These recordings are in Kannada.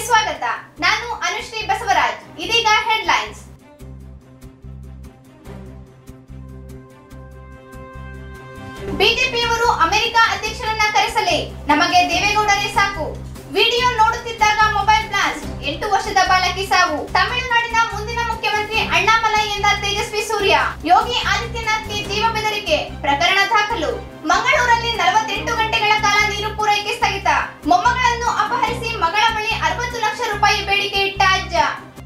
ಸ್ವಾಗತ ನಾನು ಅನುಶ್ರೀ ಬಸವರಾಜ್ ಇದೀಗ ಹೆಡ್ಲೈನ್ಸ್ ಬಿಜೆಪಿಯವರು ಅಮೆರಿಕ ಅಧ್ಯಕ್ಷರನ್ನ ಕರೆಸಲಿ ನಮಗೆ ದೇವೇಗೌಡರೇ ಸಾಕು ವಿಡಿಯೋ ನೋಡುತ್ತಿದ್ದಾಗ ಮೊಬೈಲ್ ಬ್ಲಾಸ್ಟ್ ಎಂಟು ವರ್ಷದ ಬಾಲಕಿ ಸಾವು ತಮಿಳುನಾಡಿನ ಮುಂದಿನ ಮುಖ್ಯಮಂತ್ರಿ ಅಣ್ಣಾಮಲೈ ಎಂದ ತೇಜಸ್ವಿ ಸೂರ್ಯ ಯೋಗಿ ಆದಿತ್ಯನಾಥ್ಗೆ ಜೀವ ಬೆದರಿಕೆ ಪ್ರಕರಣ ದಾಖಲು ಮಂಗಳೂರಲ್ಲಿ ನಲವತ್ತೆಂಟು ಗಂಟೆಗಳ ಕಾಲ ನೀರು ಪೂರೈಕೆ ಸ್ಥಗಿತ ಮೊಮ್ಮಗಳನ್ನು ಅಪಹರಿಸಿ ಮಗಳ ಬಳಿ ಅರವತ್ತು ಲಕ್ಷ ರೂಪಾಯಿ ಬೇಡಿಕೆ ಇಟ್ಟ ಅಜ್ಜ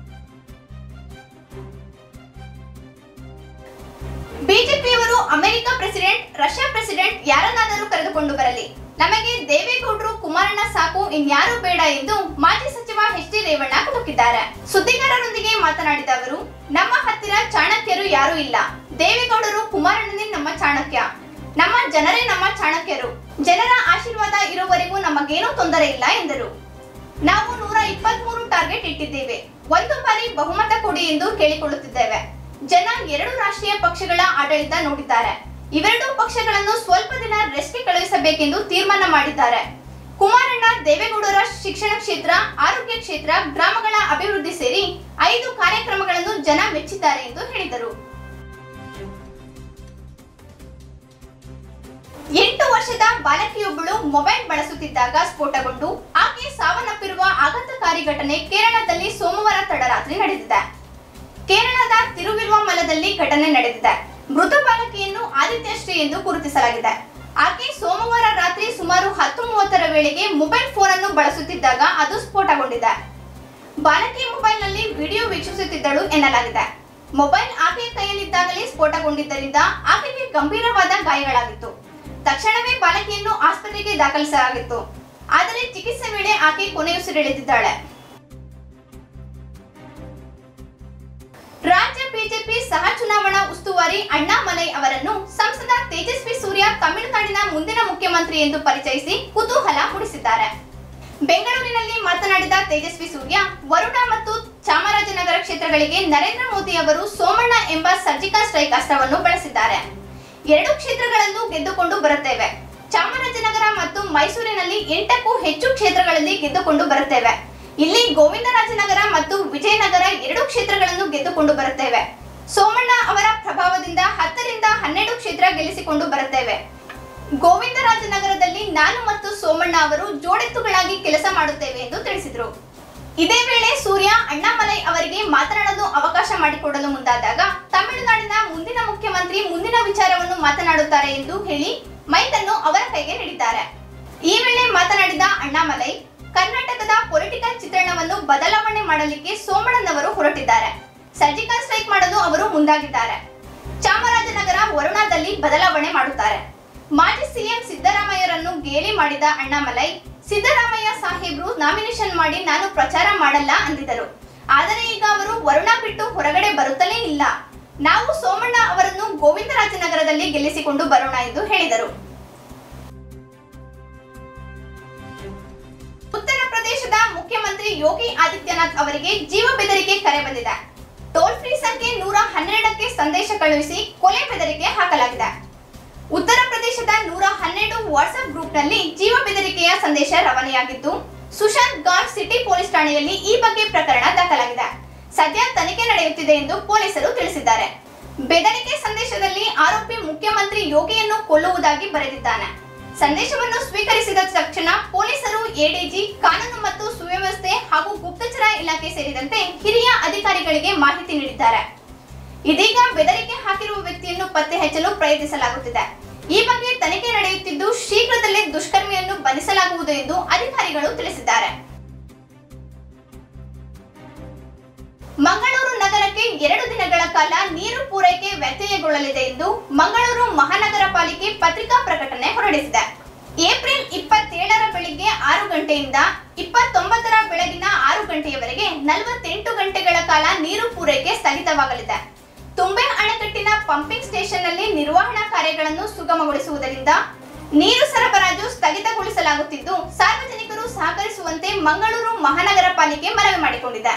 ಬಿಜೆಪಿಯವರು ಅಮೆರಿಕ ಪ್ರೆಸಿಡೆಂಟ್ ರಷ್ಯಾ ಪ್ರೆಸಿಡೆಂಟ್ ಯಾರನ್ನಾದರೂ ಕರೆದುಕೊಂಡು ಬರಲಿ ನಮಗೆ ದೇವೇಗೌಡರು ಕುಮಾರಣ್ಣ ಸಾಕು ಇನ್ಯಾರೂ ಬೇಡ ಎಂದು ಮಾಜಿ ಸಚಿವ ಎಚ್ ಡಿ ರೇವಣ್ಣ ಕುಟುಕಿದ್ದಾರೆ ಸುದ್ದಿಗಾರರೊಂದಿಗೆ ಮಾತನಾಡಿದ ಅವರು ನಮ್ಮ ಹತ್ತಿರ ಚಾಣಕ್ಯರು ಯಾರೂ ಇಲ್ಲ ದೇವೇಗೌಡರು ಕುಮಾರಣ್ಣನೇ ನಮ್ಮ ಚಾಣಕ್ಯ ನಮ್ಮ ಜನರೇ ನಮ್ಮ ಚಾಣಕ್ಯರು ಜನರ ಆಶೀರ್ವಾದ ಇರುವವರೆಗೂ ನಮಗೇನೂ ತೊಂದರೆ ಇಲ್ಲ ಎಂದರು ನಾವು ನೂರ ಇಪ್ಪತ್ಮೂರು ಟಾರ್ಗೆಟ್ ಇಟ್ಟಿದ್ದೇವೆ ಒಂದು ಬಾರಿ ಬಹುಮತ ಕೊಡಿ ಎಂದು ಕೇಳಿಕೊಳ್ಳುತ್ತಿದ್ದೇವೆ ಜನ ಎರಡು ರಾಷ್ಟ್ರೀಯ ಪಕ್ಷಗಳ ಆಡಳಿತ ನೋಡಿದ್ದಾರೆ ಇವೆರಡೂ ಪಕ್ಷಗಳನ್ನು ಸ್ವಲ್ಪ ದಿನ ರೆಸ್ಟ್ಗೆ ಕಳುಹಿಸಬೇಕೆಂದು ತೀರ್ಮಾನ ಮಾಡಿದ್ದಾರೆ ಕುಮಾರಣ್ಣ ದೇವೇಗೌಡರ ಶಿಕ್ಷಣ ಕ್ಷೇತ್ರ ಆರೋಗ್ಯ ಕ್ಷೇತ್ರ ಗ್ರಾಮಗಳ ಅಭಿವೃದ್ಧಿ ಸೇರಿ ಐದು ಕಾರ್ಯಕ್ರಮಗಳನ್ನು ಜನ ಮೆಚ್ಚಿದ್ದಾರೆ ಎಂದು ಹೇಳಿದರು ಎಂಟು ವರ್ಷದ ಬಾಲಕಿಯೊಬ್ಬಳು ಮೊಬೈಲ್ ಬಳಸುತ್ತಿದ್ದಾಗ ಸ್ಫೋಟಗೊಂಡು ಆಕೆ ಸಾವನ್ನಪ್ಪಿರುವ ಆಘಾತಕಾರಿ ಘಟನೆ ಕೇರಳದಲ್ಲಿ ಸೋಮವಾರ ತಡರಾತ್ರಿ ನಡೆದಿದೆ ಕೇರಳದ ತಿರುವಿರುವಮಲದಲ್ಲಿ ಘಟನೆ ನಡೆದಿದೆ ಮೃತ ಬಾಲಕಿಯನ್ನು ಆದಿತ್ಯಶ್ರೀ ಎಂದು ಗುರುತಿಸಲಾಗಿದೆ ಆಕೆ ಸೋಮವಾರ ರಾತ್ರಿ ಸುಮಾರು ಹತ್ತು ಮೂವತ್ತರ ವೇಳೆಗೆ ಮೊಬೈಲ್ ಫೋನ್ ಅನ್ನು ಬಳಸುತ್ತಿದ್ದಾಗ ಅದು ಸ್ಫೋಟಗೊಂಡಿದೆ ಬಾಲಕಿ ಮೊಬೈಲ್ನಲ್ಲಿ ವಿಡಿಯೋ ವೀಕ್ಷಿಸುತ್ತಿದ್ದಳು ಎನ್ನಲಾಗಿದೆ ಮೊಬೈಲ್ ಆಕೆಯ ಕೈಯಲ್ಲಿದ್ದಾಗಲೇ ಸ್ಫೋಟಗೊಂಡಿದ್ದರಿಂದ ಆಕೆಗೆ ಗಂಭೀರವಾದ ಗಾಯಗಳಾಗಿತ್ತು ತಕ್ಷಣವೇ ಬಾಲಕಿಯನ್ನು ಆಸ್ಪತ್ರೆಗೆ ದಾಖಲಿಸಲಾಗಿತ್ತು ಆದರೆ ಚಿಕಿತ್ಸೆ ವೇಳೆ ಆಕೆ ಕೊನೆಯುಸಿರೆಳೆದಿದ್ದಾಳೆ ರಾಜ್ಯ ಬಿಜೆಪಿ ಸಹ ಚುನಾವಣಾ ಉಸ್ತುವಾರಿ ಅಣ್ಣಾಮಲೈ ಅವರನ್ನು ಸಂಸದ ತೇಜಸ್ವಿ ಸೂರ್ಯ ತಮಿಳುನಾಡಿನ ಮುಂದಿನ ಮುಖ್ಯಮಂತ್ರಿ ಎಂದು ಪರಿಚಯಿಸಿ ಕುತೂಹಲ ಮೂಡಿಸಿದ್ದಾರೆ ಬೆಂಗಳೂರಿನಲ್ಲಿ ಮಾತನಾಡಿದ ತೇಜಸ್ವಿ ಸೂರ್ಯ ವರುಣ ಮತ್ತು ಚಾಮರಾಜನಗರ ಕ್ಷೇತ್ರಗಳಿಗೆ ನರೇಂದ್ರ ಮೋದಿ ಅವರು ಸೋಮಣ್ಣ ಎಂಬ ಸರ್ಜಿಕಲ್ ಸ್ಟ್ರೈಕ್ ಅಸ್ತ್ರವನ್ನು ಬಳಸಿದ್ದಾರೆ ಎರಡು ಕ್ಷೇತ್ರಗಳಲ್ಲೂ ಗೆದ್ದುಕೊಂಡು ಬರುತ್ತೇವೆ ಚಾಮರಾಜನಗರ ಮತ್ತು ಮೈಸೂರಿನಲ್ಲಿ ಎಂಟಕ್ಕೂ ಹೆಚ್ಚು ಕ್ಷೇತ್ರಗಳಲ್ಲಿ ಗೆದ್ದುಕೊಂಡು ಬರುತ್ತೇವೆ ಇಲ್ಲಿ ಗೋವಿಂದರಾಜನಗರ ಮತ್ತು ವಿಜಯನಗರ ಎರಡು ಕ್ಷೇತ್ರಗಳನ್ನು ಗೆದ್ದುಕೊಂಡು ಬರುತ್ತೇವೆ ಸೋಮಣ್ಣ ಅವರ ಪ್ರಭಾವದಿಂದ ಹತ್ತರಿಂದ ಹನ್ನೆರಡು ಕ್ಷೇತ್ರ ಗೆಲ್ಲಿಸಿಕೊಂಡು ಬರುತ್ತೇವೆ ಗೋವಿಂದರಾಜನಗರದಲ್ಲಿ ನಾನು ಮತ್ತು ಸೋಮಣ್ಣ ಅವರು ಜೋಡೆತ್ತುಗಳಾಗಿ ಕೆಲಸ ಮಾಡುತ್ತೇವೆ ಎಂದು ತಿಳಿಸಿದರು ಇದೇ ವೇಳೆ ಸೂರ್ಯ ಅಣ್ಣಾಮಲೈ ಅವರಿಗೆ ಮಾತನಾಡಲು ಅವಕಾಶ ಮಾಡಿಕೊಡಲು ಮುಂದಾದಾಗ ತಮಿಳುನಾಡಿನ ಮುಂದಿನ ಮುಖ್ಯಮಂತ್ರಿ ಮುಂದಿನ ವಿಚಾರವನ್ನು ಮಾತನಾಡುತ್ತಾರೆ ಎಂದು ಹೇಳಿ ಮೈಕ್ ಅನ್ನು ಅವರ ಕೈಗೆ ನೀಡಿದ್ದಾರೆ ಈ ವೇಳೆ ಮಾತನಾಡಿದ ಅಣ್ಣಾಮಲೈ ಕರ್ನಾಟಕದ ಪೊಲಿಟಿಕಲ್ ಚಿತ್ರಣವನ್ನು ಬದಲಾವಣೆ ಮಾಡಲಿಕ್ಕೆ ಸೋಮಣ್ಣನವರು ಹೊರಟಿದ್ದಾರೆ ಸರ್ಜಿಕಲ್ ಸ್ಟ್ರೈಕ್ ಮಾಡಲು ಅವರು ಮುಂದಾಗಿದ್ದಾರೆ ಚಾಮರಾಜನಗರ ವರುಣಾದಲ್ಲಿ ಬದಲಾವಣೆ ಮಾಡುತ್ತಾರೆ ಮಾಜಿ ಸಿಎಂ ಸಿದ್ದರಾಮಯ್ಯರನ್ನು ಗೇಲಿ ಮಾಡಿದ ಅಣ್ಣಾಮಲೈ ಸಿದ್ದರಾಮಯ್ಯ ಸಾಹೇಬ್ರು ನಾಮಿನೇಷನ್ ಮಾಡಿ ನಾನು ಪ್ರಚಾರ ಮಾಡಲ್ಲ ಅಂದಿದ್ದರು ಆದರೆ ಈಗ ಅವರು ವರುಣ ಬಿಟ್ಟು ಹೊರಗಡೆ ಬರುತ್ತಲೇ ಇಲ್ಲ ನಾವು ಸೋಮಣ್ಣ ಅವರನ್ನು ಗೋವಿಂದರಾಜನಗರದಲ್ಲಿ ಗೆಲ್ಲಿಸಿಕೊಂಡು ಬರೋಣ ಎಂದು ಹೇಳಿದರು ಉತ್ತರ ಪ್ರದೇಶದ ಮುಖ್ಯಮಂತ್ರಿ ಯೋಗಿ ಆದಿತ್ಯನಾಥ್ ಅವರಿಗೆ ಜೀವ ಬೆದರಿಕೆ ಕರೆ ಬಂದಿದೆ ಟೋಲ್ ಫ್ರೀ ಸಂಖ್ಯೆ ನೂರ ಹನ್ನೆರಡಕ್ಕೆ ಸಂದೇಶ ಕಳುಹಿಸಿ ಕೊಲೆ ಬೆದರಿಕೆ ಹಾಕಲಾಗಿದೆ ಉತ್ತರ ಪ್ರದೇಶದ ನೂರ ಹನ್ನೆರಡು ವಾಟ್ಸ್ಆಪ್ ಗ್ರೂಪ್ನಲ್ಲಿ ಜೀವ ಬೆದರಿಕೆಯ ಸಂದೇಶ ರವಾನೆಯಾಗಿದ್ದು ಸುಶಾಂತ್ ಗಾರ್ಗ್ ಸಿಟಿ ಪೊಲೀಸ್ ಠಾಣೆಯಲ್ಲಿ ಈ ಬಗ್ಗೆ ಪ್ರಕರಣ ದಾಖಲಾಗಿದೆ ಸದ್ಯ ತನಿಖೆ ನಡೆಯುತ್ತಿದೆ ಎಂದು ಪೊಲೀಸರು ತಿಳಿಸಿದ್ದಾರೆ ಬೆದರಿಕೆ ಸಂದೇಶದಲ್ಲಿ ಆರೋಪಿ ಮುಖ್ಯಮಂತ್ರಿ ಯೋಗಿಯನ್ನು ಕೊಲ್ಲುವುದಾಗಿ ಬರೆದಿದ್ದಾನೆ ಸಂದೇಶವನ್ನು ಸ್ವೀಕರಿಸಿದ ತಕ್ಷಣ ಪೊಲೀಸರು ಎಡಿಜಿ ಕಾನೂನು ಮತ್ತು ಸುವ್ಯವಸ್ಥೆ ಹಾಗೂ ಗುಪ್ತಚರ ಇಲಾಖೆ ಸೇರಿದಂತೆ ಹಿರಿಯ ಅಧಿಕಾರಿಗಳಿಗೆ ಮಾಹಿತಿ ನೀಡಿದ್ದಾರೆ ಇದೀಗ ಬೆದರಿಕೆ ಹಾಕಿರುವ ವ್ಯಕ್ತಿಯನ್ನು ಪತ್ತೆ ಹಚ್ಚಲು ಪ್ರಯತ್ನಿಸಲಾಗುತ್ತಿದೆ ಈ ಬಗ್ಗೆ ತನಿಖೆ ನಡೆಯುತ್ತಿದ್ದು ಶೀಘ್ರದಲ್ಲೇ ದುಷ್ಕರ್ಮಿಯನ್ನು ಬಂಧಿಸಲಾಗುವುದು ಎಂದು ಅಧಿಕಾರಿಗಳು ತಿಳಿಸಿದ್ದಾರೆ ಮಂಗಳೂರು ನಗರಕ್ಕೆ ಎರಡು ದಿನಗಳ ಕಾಲ ನೀರು ಪೂರೈಕೆ ವ್ಯತ್ಯಯಗೊಳ್ಳಲಿದೆ ಎಂದು ಮಂಗಳೂರು ಮಹಾನಗರ ಪಾಲಿಕೆ ಪತ್ರಿಕಾ ಪ್ರಕಟಣೆ ಹೊರಡಿಸಿದೆ ಏಪ್ರಿಲ್ ಇಪ್ಪತ್ತೇಳರ ಬೆಳಿಗ್ಗೆ ಆರು ಗಂಟೆಯಿಂದ ಇಪ್ಪತ್ತೊಂಬತ್ತರ ಬೆಳಗಿನ ಆರು ಗಂಟೆಯವರೆಗೆ ನಲವತ್ತೆಂಟು ಗಂಟೆಗಳ ಕಾಲ ನೀರು ಪೂರೈಕೆ ಸ್ಥಗಿತವಾಗಲಿದೆ ತುಂಬೆ ಅಣೆಕಟ್ಟಿನ ಪಂಪಿಂಗ್ ಸ್ಟೇಷನ್ನಲ್ಲಿ ನಿರ್ವಹಣಾ ಕಾರ್ಯಗಳನ್ನು ಸುಗಮಗೊಳಿಸುವುದರಿಂದ ನೀರು ಸರಬರಾಜು ಸ್ಥಗಿತಗೊಳಿಸಲಾಗುತ್ತಿದ್ದು ಸಾರ್ವಜನಿಕರು ಸಹಕರಿಸುವಂತೆ ಮಂಗಳೂರು ಮಹಾನಗರ ಪಾಲಿಕೆ ಮನವಿ ಮಾಡಿಕೊಂಡಿದೆ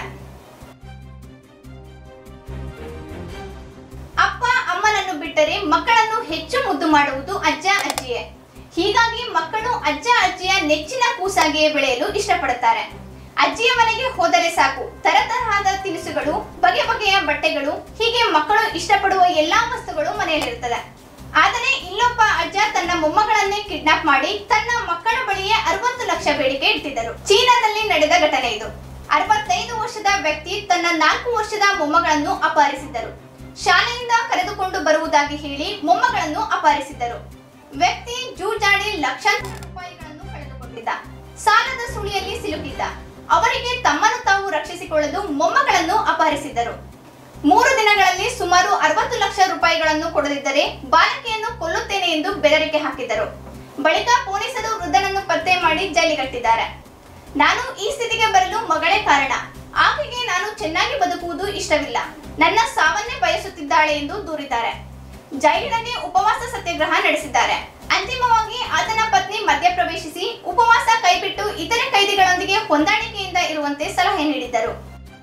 ಅಪ್ಪ ಅಮ್ಮನನ್ನು ಬಿಟ್ಟರೆ ಮಕ್ಕಳನ್ನು ಹೆಚ್ಚು ಮುದ್ದು ಮಾಡುವುದು ಅಜ್ಜ ಅಜ್ಜಿಯೇ ಹೀಗಾಗಿ ಮಕ್ಕಳು ಅಜ್ಜ ಅಜ್ಜಿಯ ನೆಚ್ಚಿನ ಕೂಸಾಗಿಯೇ ಬೆಳೆಯಲು ಇಷ್ಟಪಡುತ್ತಾರೆ ಅಜ್ಜಿಯ ಮನೆಗೆ ಹೋದರೆ ಸಾಕು ತರತರಹದ ತಿನಿಸುಗಳು ಬಗೆ ಬಗೆಯ ಬಟ್ಟೆಗಳು ಹೀಗೆ ಮಕ್ಕಳು ಇಷ್ಟಪಡುವ ಎಲ್ಲಾ ವಸ್ತುಗಳು ಮನೆಯಲ್ಲಿರುತ್ತದೆ ಆದರೆ ಇಲ್ಲೊಬ್ಬ ಅಜ್ಜ ತನ್ನ ಮೊಮ್ಮಗಳನ್ನೇ ಕಿಡ್ನಾಪ್ ಮಾಡಿ ತನ್ನ ಮಕ್ಕಳ ಬಳಿಯೇ ಅರವತ್ತು ಲಕ್ಷ ಬೇಡಿಕೆ ಇಟ್ಟಿದ್ದರು ಚೀನಾದಲ್ಲಿ ನಡೆದ ಘಟನೆ ಇದು ಅರವತ್ತೈದು ವರ್ಷದ ವ್ಯಕ್ತಿ ತನ್ನ ನಾಲ್ಕು ವರ್ಷದ ಮೊಮ್ಮಗಳನ್ನು ಅಪಹರಿಸಿದ್ದರು ಶಾಲೆಯಿಂದ ಕರೆದುಕೊಂಡು ಬರುವುದಾಗಿ ಹೇಳಿ ಮೊಮ್ಮಗಳನ್ನು ಅಪಹರಿಸಿದ್ದರು ವ್ಯಕ್ತಿ ಜೂಜಾಡಿ ಲಕ್ಷಾಂತರ ರೂಪಾಯಿಗಳನ್ನು ಕಳೆದುಕೊಂಡಿದ್ದ ಸಾಲದ ಸುಳಿಯಲ್ಲಿ ಸಿಲುಕಿದ್ದ ಅವರಿಗೆ ತಮ್ಮನ್ನು ತಾವು ರಕ್ಷಿಸಿಕೊಳ್ಳಲು ಮೊಮ್ಮಗಳನ್ನು ಅಪಹರಿಸಿದ್ದರು ಮೂರು ದಿನಗಳಲ್ಲಿ ಸುಮಾರು ಅರವತ್ತು ಲಕ್ಷ ರೂಪಾಯಿಗಳನ್ನು ಕೊಡದಿದ್ದರೆ ಬಾಲಕಿಯನ್ನು ಕೊಲ್ಲುತ್ತೇನೆ ಎಂದು ಬೆದರಿಕೆ ಹಾಕಿದ್ದರು ಬಳಿಕ ಪೊಲೀಸರು ವೃದ್ಧನನ್ನು ಪತ್ತೆ ಮಾಡಿ ಜೈಲಿಗಟ್ಟಿದ್ದಾರೆ ನಾನು ಈ ಸ್ಥಿತಿಗೆ ಬರಲು ಮಗಳೇ ಕಾರಣ ಆಕೆಗೆ ನಾನು ಚೆನ್ನಾಗಿ ಬದುಕುವುದು ಇಷ್ಟವಿಲ್ಲ ನನ್ನ ಸಾವನ್ನೇ ಬಯಸುತ್ತಿದ್ದಾಳೆ ಎಂದು ದೂರಿದ್ದಾರೆ ಜೈಲಿನಲ್ಲಿ ಉಪವಾಸ ಸತ್ಯಾಗ್ರಹ ನಡೆಸಿದ್ದಾರೆ ಅಂತಿಮವಾಗಿ ಆತನ ಪತ್ನಿ ಮಧ್ಯಪ್ರವೇಶಿಸಿ ಉಪವಾಸ ಕೈಬಿಟ್ಟು ಇತರೆ ಕೈದಿಗಳೊಂದಿಗೆ ಹೊಂದಾಣಿಕೆಯಿಂದ ಇರುವಂತೆ ಸಲಹೆ ನೀಡಿದ್ದರು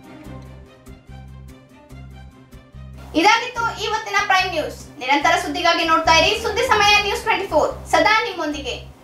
ಇದಾಗಿತ್ತು ಇವತ್ತಿನ ಪ್ರೈಮ್ ನ್ಯೂಸ್ ನಿರಂತರ ಸುದ್ದಿಗಾಗಿ ನೋಡ್ತಾ ಇರಿ ಸುದ್ದಿ ಸಮಯ ನ್ಯೂಸ್ ಟ್ವೆಂಟಿ ಫೋರ್ ಸದಾ ನಿಮ್ಮೊಂದಿಗೆ